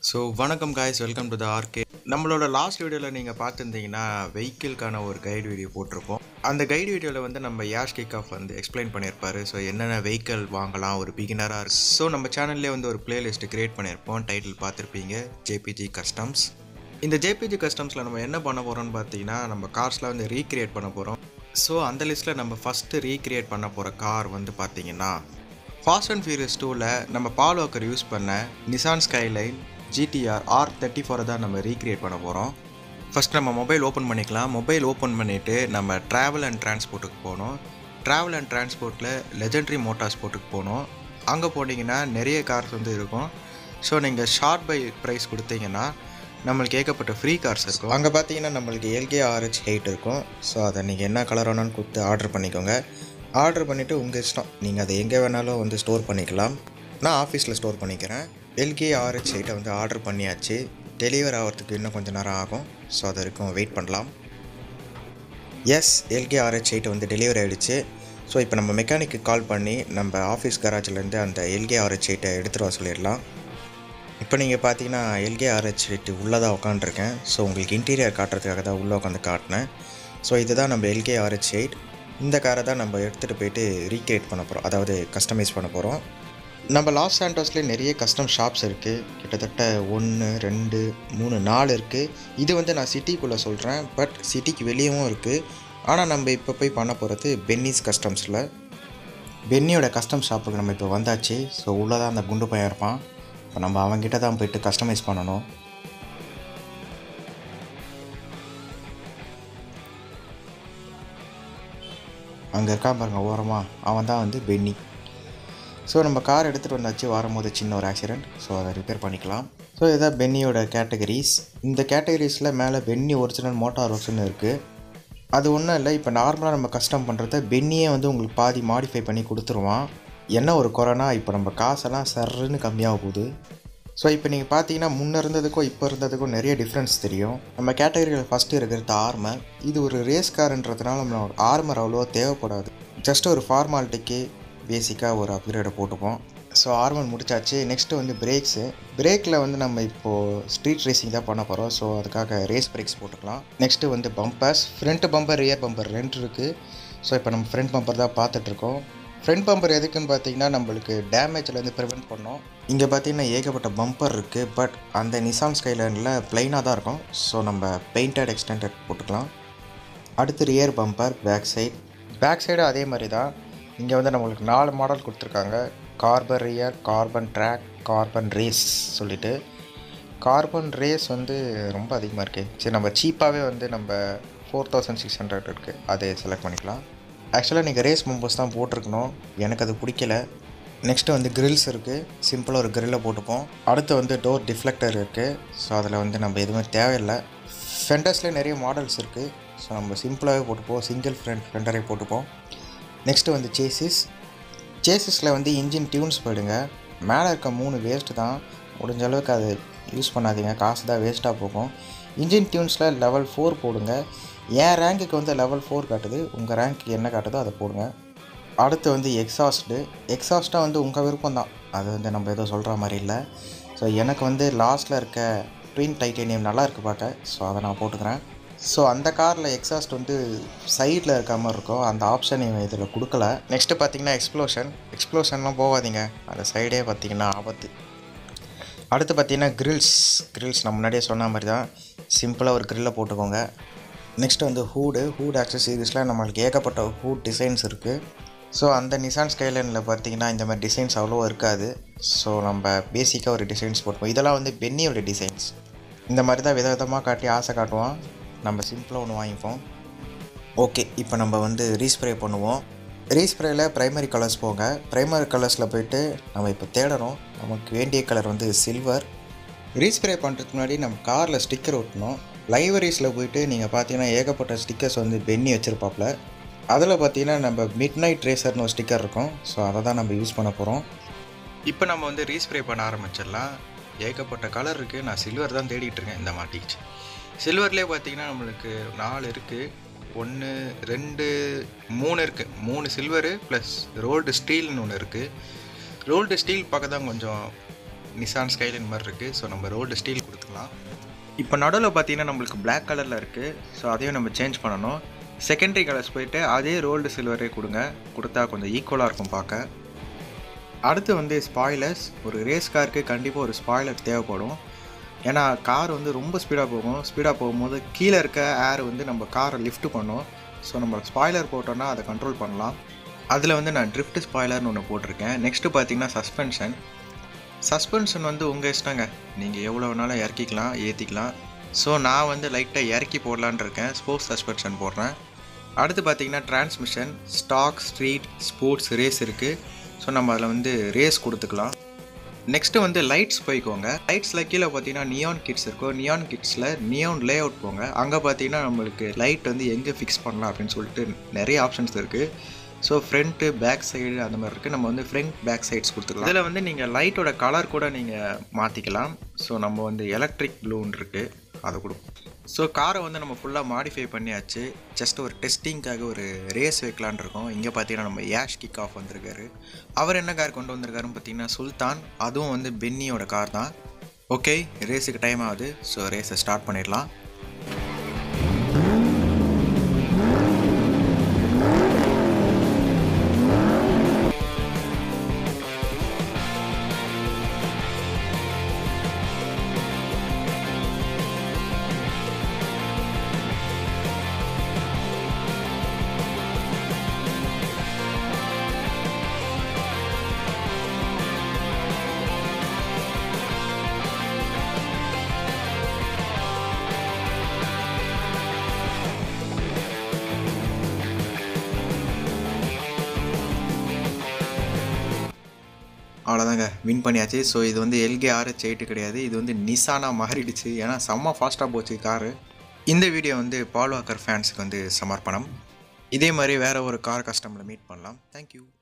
so வணக்கம் guys welcome to the RK நம்மளோட last வீடியோவில் நீங்கள் பார்த்துருந்தீங்கன்னா வெஹிக்கிள்கான ஒரு கைடு வீடியோ போட்டிருப்போம் அந்த கைடு வீடியோவில் வந்து நம்ம யாஷ் கிக் ஆஃப் வந்து எக்ஸ்பிளைன் பண்ணியிருப்பாரு ஸோ என்னென்ன வெஹிக்கிள் வாங்கலாம் ஒரு பிகினராக இருக்கு ஸோ நம்ம சேனல்லே வந்து ஒரு பிளேலிஸ்ட் கிரியேட் பண்ணியிருப்போம் டைட்டில் பார்த்துருப்பீங்க ஜேபிஜி கஸ்டம்ஸ் இந்த ஜேபிஜி கஸ்டம்ஸில் நம்ம என்ன பண்ண போகிறோம்னு பார்த்தீங்கன்னா நம்ம கார்ஸ்லாம் வந்து ரீக்ரியேட் பண்ண போகிறோம் ஸோ அந்த லிஸ்ட்டில் நம்ம ஃபஸ்ட்டு ரீக்ரியேட் பண்ண போகிற கார் வந்து பார்த்தீங்கன்னா ஃபாஸ்ட் அண்ட் ஃபியூரியஸ் டூவில் நம்ம பால் வாக்கர் யூஸ் பண்ண Nissan Skyline GTR R thirty ஃபோரை தான் நம்ம ரீக்ரியேட் பண்ண போகிறோம் ஃபஸ்ட் நம்ம மொபைல் ஓப்பன் பண்ணிக்கலாம் மொபைல் ஓப்பன் பண்ணிவிட்டு நம்ம ட்ராவல் அண்ட் டிரான்ஸ்போர்ட்டுக்கு போகணும் ட்ராவல் அண்ட் டிரான்ஸ்போர்ட்டில் லெஜெண்ட்ரி மோட்டார் ஸ்போர்ட்டுக்கு போகணும் அங்கே போனீங்கன்னா நிறைய கார்ஸ் வந்து இருக்கும் ஸோ நீங்கள் ஷார்ட் பை ப்ரைஸ் கொடுத்தீங்கன்னா நம்மளுக்கு ஏகப்பட்ட ஃப்ரீ கார்ஸ் இருக்கும் அங்கே பார்த்தீங்கன்னா நம்மளுக்கு எல்கே ஆர்ஹெச் எயிட் இருக்கும் ஸோ அதை நீங்கள் என்ன கலர் வேணாலும் கொடுத்து ஆர்டர் பண்ணிக்கோங்க ஆர்டர் பண்ணிவிட்டு உங்கள் இஷ்டம் நீங்கள் அதை எங்கே வேணாலும் வந்து ஸ்டோர் பண்ணிக்கலாம் நான் ஆஃபீஸில் ஸ்டோர் பண்ணிக்கிறேன் எல்கே ஆர்ஹெச் எயிட்டை வந்து ஆர்டர் பண்ணியாச்சு டெலிவர் ஆகிறதுக்கு இன்னும் கொஞ்சம் நேரம் ஆகும் ஸோ அது வரைக்கும் வெயிட் பண்ணலாம் எஸ் எல்கே ஆர்ஹெச் எயிட் வந்து டெலிவரி ஆகிடுச்சு ஸோ இப்போ நம்ம மெக்கானிக்கு கால் பண்ணி நம்ம ஆஃபீஸ் கராஜ்லேருந்து அந்த எல்கே ஆர்ஹெச் எயிட்டை எடுத்துகிட்டு வர சொல்லிடலாம் இப்போ நீங்கள் பார்த்தீங்கன்னா எல்கே ஆர்ஹெச் எயிட் உள்ளே தான் உட்காந்துருக்கேன் ஸோ உங்களுக்கு இன்டீரியர் காட்டுறதுக்காக தான் உள்ளே உட்காந்து காட்டினேன் ஸோ இதுதான் நம்ம எல்கே ஆர்ஹெச் எயிட் இந்த காரை தான் நம்ம எடுத்துகிட்டு போயிட்டு ரீக்ரியேட் பண்ண போகிறோம் அதாவது கஸ்டமைஸ் பண்ண போகிறோம் நம்ம லாஸ் சாண்டோஸ்லேயே நிறைய கஸ்டம் ஷாப்ஸ் இருக்குது கிட்டத்தட்ட ஒன்று ரெண்டு மூணு நாலு இருக்குது இது வந்து நான் சிட்டிக்குள்ளே சொல்கிறேன் பட் சிட்டிக்கு வெளியவும் இருக்குது ஆனால் நம்ம இப்போ போய் பண்ண போகிறது பென்னிஸ் கஸ்டம்ஸில் பென்னியோட கஸ்டம் ஷாப்புக்கு நம்ம இப்போ வந்தாச்சு ஸோ உள்ளே தான் அந்த குண்டு பையன் இருப்பான் இப்போ நம்ம அவங்ககிட்ட தான் போயிட்டு கஸ்டமைஸ் பண்ணணும் அங்கே இருக்கான் பாருங்க ஓரமாக அவன் தான் வந்து பென்னி ஸோ நம்ம கார் எடுத்துகிட்டு வந்தாச்சு வரும்போது சின்ன ஒரு ஆக்சிடெண்ட் ஸோ அதை ரிப்பேர் பண்ணிக்கலாம் ஸோ இதான் பென்னியோட கேட்டகரிஸ் இந்த கேட்டகரிஸில் மேலே பென்னி ஒரிஜினல் மோட்டார் ஒர்க்ஸ்னு இருக்குது அது ஒன்றும் இல்லை இப்போ நார்மலாக நம்ம கஸ்டம் பண்ணுறத பென்னியே வந்து உங்களுக்கு பாதி மாடிஃபை பண்ணி கொடுத்துருவான் என்ன ஒரு குறைனா இப்போ நம்ம காசெல்லாம் சர்ன்னு கம்மியாக போகுது ஸோ இப்போ நீங்கள் பார்த்தீங்கன்னா முன்னே இருந்ததுக்கும் இப்போ இருந்ததுக்கும் நிறைய டிஃப்ரென்ஸ் தெரியும் நம்ம கேட்டகரியில் ஃபஸ்ட்டு இருக்கிறது ஆர்மர் இது ஒரு ரேஸ் கார்ன்றதுனால நம்மளோட ஆர்மர் அவ்வளோவா தேவைப்படாது ஜஸ்ட் ஒரு ஃபார்மாலிட்டிக்கு பேசிக்காக ஒரு அப்கிரேடை போட்டுப்போம் ஸோ ஆர்மர் முடிச்சாச்சு நெக்ஸ்ட்டு வந்து பிரேக்ஸு பிரேக்கில் வந்து நம்ம இப்போது ஸ்ட்ரீட் ரேசிங் தான் பண்ண போகிறோம் ஸோ அதுக்காக ரேஸ் பிரேக்ஸ் போட்டுக்கலாம் நெக்ஸ்ட்டு வந்து bumpers front bumper rear bumper ரெண்டு இருக்குது ஸோ இப்போ நம்ம ஃப்ரண்ட் பம்பர் தான் பார்த்துட்ருக்கோம் ஃப்ரண்ட் பம்பர் எதுக்குன்னு பார்த்தீங்கன்னா நம்மளுக்கு டேமேஜ்லேருந்து ப்ரிவெண்ட் பண்ணோம் இங்கே பார்த்தீங்கன்னா ஏகப்பட்ட பம்பர் இருக்குது பட் அந்த நிசான் ஸ்கைலைனில் ப்ளைனாக தான் இருக்கும் ஸோ நம்ம பெயிண்டட் எக்ஸ்டெண்டட் போட்டுக்கலாம் அடுத்து rear bumper back side back சைடும் அதே மாதிரி தான் இங்கே வந்து நம்மளுக்கு நாலு மாடல் கொடுத்துருக்காங்க carbon rear carbon track carbon race சொல்லிட்டு கார்பன் ரேஸ் வந்து ரொம்ப அதிகமாக இருக்குது சரி நம்ம சீப்பாகவே வந்து நம்ம ஃபோர் தௌசண்ட் சிக்ஸ் ஹண்ட்ரட் இருக்குது அதை செலக்ட் பண்ணிக்கலாம் ஆக்சுவலாக நீங்கள் ரேஸ் மெம்பர்ஸ் தான் போட்டிருக்கணும் எனக்கு அது பிடிக்கல நெக்ஸ்ட்டு வந்து கிரில்ஸ் இருக்குது சிம்பிளாக ஒரு கிரில்லை போட்டுப்போம் அடுத்து வந்து டோர் டிஃப்ளெக்டர் இருக்குது ஸோ அதில் வந்து நம்ம எதுவுமே தேவையில்லை ஃபெண்டர்ஸ்லேயே நிறைய மாடல்ஸ் இருக்குது ஸோ நம்ம சிம்பிளாகவே போட்டுப்போம் சிங்கிள் ஃப்ரண்ட் ஃபெண்டரே போட்டுப்போம் நெக்ஸ்ட்டு வந்து சேசிஸ் சேசிஸில் வந்து இன்ஜின் டியூன்ஸ் போயிடுங்க மேலே இருக்க மூணு வேஸ்ட்டு தான் முடிஞ்ச அளவுக்கு அதை யூஸ் பண்ணாதீங்க காசு தான் வேஸ்ட்டாக போகும் இன்ஜின் டியூன்ஸில் லெவல் ஃபோர் போடுங்க என் ரேங்க்குக்கு வந்து லெவல் ஃபோர் காட்டுது உங்கள் ரேங்க்கு என்ன காட்டுதோ அதை போடுங்க அடுத்து வந்து எக்ஸாஸ்ட்டு எக்ஸாஸ்ட்டாக வந்து உங்கள் விருப்பம் தான் அது வந்து நம்ம எதுவும் சொல்கிற மாதிரி இல்லை ஸோ எனக்கு வந்து லாஸ்ட்டில் இருக்க ட்வின் டைட்டேனியம் நல்லா இருக்குது பாட்ட ஸோ அதை நான் போட்டுக்கிறேன் ஸோ அந்த காரில் எக்ஸாஸ்ட் வந்து சைடில் இருக்க மாதிரி இருக்கும் அந்த ஆப்ஷன் இவன் இதில் கொடுக்கல நெக்ஸ்ட்டு பார்த்தீங்கன்னா எக்ஸ்ப்ளோஷன் எக்ஸ்ப்ளோஷன்லாம் போகாதீங்க அந்த சைடே பார்த்தீங்கன்னா ஆபத்து அடுத்து பார்த்தீங்கன்னா கிரில்ஸ் கிரில்ஸ் நான் முன்னாடியே சொன்ன மாதிரி தான் சிம்பிளாக ஒரு கிரில்லை போட்டுக்கோங்க நெக்ஸ்ட்டு வந்து ஹூடு ஹூட் ஆக்சசரிஸில் நம்மளுக்கு ஏகப்பட்ட ஹூட் டிசைன்ஸ் இருக்குது ஸோ அந்த நிசான் ஸ்கைலைனில் பார்த்தீங்கன்னா இந்த மாதிரி டிசைன்ஸ் அவ்வளோ இருக்காது ஸோ நம்ம பேசிக்காக ஒரு டிசைன்ஸ் போட்டுப்போம் இதெல்லாம் வந்து பென்னியோட டிசைன்ஸ் இந்த மாதிரி தான் விதவிதமாக காட்டி ஆசை காட்டுவோம் நம்ம சிம்பிளாக ஒன்று வாங்கிப்போம் ஓகே இப்போ நம்ம வந்து ரீஸ்ப்ரே பண்ணுவோம் ரீஸ்ப்ரேயில் ப்ரைமரி கலர்ஸ் போங்க ப்ரைமரி கலர்ஸில் போயிட்டு நம்ம இப்போ தேடணும் நமக்கு வேண்டிய கலர் வந்து சில்வர் ரீஸ்ப்ரே பண்ணுறதுக்கு முன்னாடி நம்ம காரில் ஸ்டிக்கர் ஒட்டணும் லைப்ரரிஸில் போயிட்டு நீங்கள் பார்த்தீங்கன்னா ஏகப்பட்ட ஸ்டிக்கர்ஸ் வந்து பென்னி வச்சுருப்பாப்புல அதில் பார்த்தீங்கன்னா நம்ம மிட் நைட் ரேசர்னு ஒரு ஸ்டிக்கர் இருக்கும் ஸோ அதை தான் நம்ம யூஸ் பண்ண போகிறோம் இப்போ நம்ம வந்து ரீஸ்ப்ரே பண்ண ஆரம்பிச்சிடலாம் ஏகப்பட்ட கலர் இருக்குது நான் சில்வர் தான் தேடிட்டு இருக்கேன் இந்த மாட்டிச்சு சில்வர்லேயே பார்த்தீங்கன்னா நம்மளுக்கு நாலு இருக்குது ஒன்று ரெண்டு மூணு இருக்குது மூணு சில்வரு ப்ளஸ் ரோல்டு ஸ்டீல்னு ஒன்று இருக்குது ரோல்டு ஸ்டீல் பார்க்க தான் கொஞ்சம் நிசான் ஸ்கைலைன் மாதிரி இருக்குது ஸோ நம்ம ரோல்டு ஸ்டீல் கொடுத்துக்கலாம் இப்போ நடுவில் பார்த்தீங்கன்னா நம்மளுக்கு Black கலரில் இருக்குது ஸோ அதையும் நம்ம சேஞ்ச் பண்ணணும் செகண்டரி கலர்ஸ் போயிட்டு அதே ரோல்டு சில்வரே கொடுங்க கொடுத்தா கொஞ்சம் ஈக்குவலாக இருக்கும் பார்க்க அடுத்து வந்து ஸ்பாய்லர்ஸ் ஒரு ரேஸ் காருக்கு கண்டிப்பாக ஒரு ஸ்பாய்லர் தேவைப்படும் ஏன்னா கார் வந்து ரொம்ப ஸ்பீடாக போகும் ஸ்பீடாக போகும்போது கீழே இருக்க ஏர் வந்து நம்ம காரை லிஃப்ட் பண்ணும் ஸோ நம்ம ஸ்பாய்லர் போட்டோன்னா அதை கண்ட்ரோல் பண்ணலாம் அதில் வந்து நான் ட்ரிஃப்ட் ஸ்பாய்லர்னு ஒன்று போட்டிருக்கேன் நெக்ஸ்ட்டு பார்த்தீங்கன்னா சஸ்பென்ஷன் சஸ்பென்ஷன் வந்து உங்கள் இஷ்டங்க நீங்கள் எவ்வளோ வேணாலும் இறக்கிக்கலாம் ஏற்றிக்கலாம் ஸோ நான் வந்து லைட்டாக இறக்கி போடலான்னு இருக்கேன் ஸ்போர்ட்ஸ் சஸ்பென்ஷன் போடுறேன் அடுத்து பார்த்தீங்கன்னா transmission stock street sports race இருக்குது ஸோ நம்ம அதில் வந்து ரேஸ் கொடுத்துக்கலாம் நெக்ஸ்ட்டு வந்து லைட்ஸ் போய்க்கோங்க லைட்ஸில் கீழே பார்த்தீங்கன்னா நியான் கிட்ஸ் இருக்கும் நியான் கிட்ஸில் நியான் லே அவுட் போங்க அங்கே பார்த்தீங்கன்னா நம்மளுக்கு லைட் வந்து எங்கே ஃபிக்ஸ் பண்ணலாம் அப்படின்னு சொல்லிட்டு நிறைய ஆப்ஷன்ஸ் இருக்குது ஸோ ஃப்ரண்ட்டு பேக் சைடு அந்த மாதிரி இருக்குது நம்ம வந்து ஃப்ரண்ட் பேக் சைட்ஸ் கொடுத்துக்கலாம் இதில் வந்து நீங்கள் லைட்டோட கலர் கூட நீங்கள் மாற்றிக்கலாம் ஸோ நம்ம வந்து எலக்ட்ரிக் ப்ளூன்னு இருக்குது அதை கொடுப்போம் ஸோ காரை வந்து நம்ம ஃபுல்லாக மாடிஃபை பண்ணியாச்சு ஜஸ்ட் ஒரு டெஸ்டிங்காக ஒரு ரேஸ் வைக்கலான் இருக்கோம் இங்கே பார்த்தீங்கன்னா நம்ம யாஷ் கிக் ஆஃப் வந்திருக்காரு அவர் என்ன கார் கொண்டு வந்திருக்காருன்னு பார்த்தீங்கன்னா சுல்தான் அதுவும் வந்து பென்னியோட கார் தான் ஓகே ரேஸுக்கு டைம் ஆகுது ஸோ ரேஸை ஸ்டார்ட் பண்ணிடலாம் அவ்வளோதாங்க வின் பண்ணியாச்சு ஸோ இது வந்து எல்கே ஆர்ஹெச் எயிட்டு கிடையாது இது வந்து நிசானா மாறிடுச்சு ஏன்னா செம்ம ஃபாஸ்ட்டாக போச்சு காரு இந்த வீடியோ வந்து பால் வாக்கர் ஃபேன்ஸுக்கு வந்து சமர்ப்பணம் இதே மாதிரி வேறு ஒரு கார் கஸ்டமரில் மீட் பண்ணலாம் தேங்க்யூ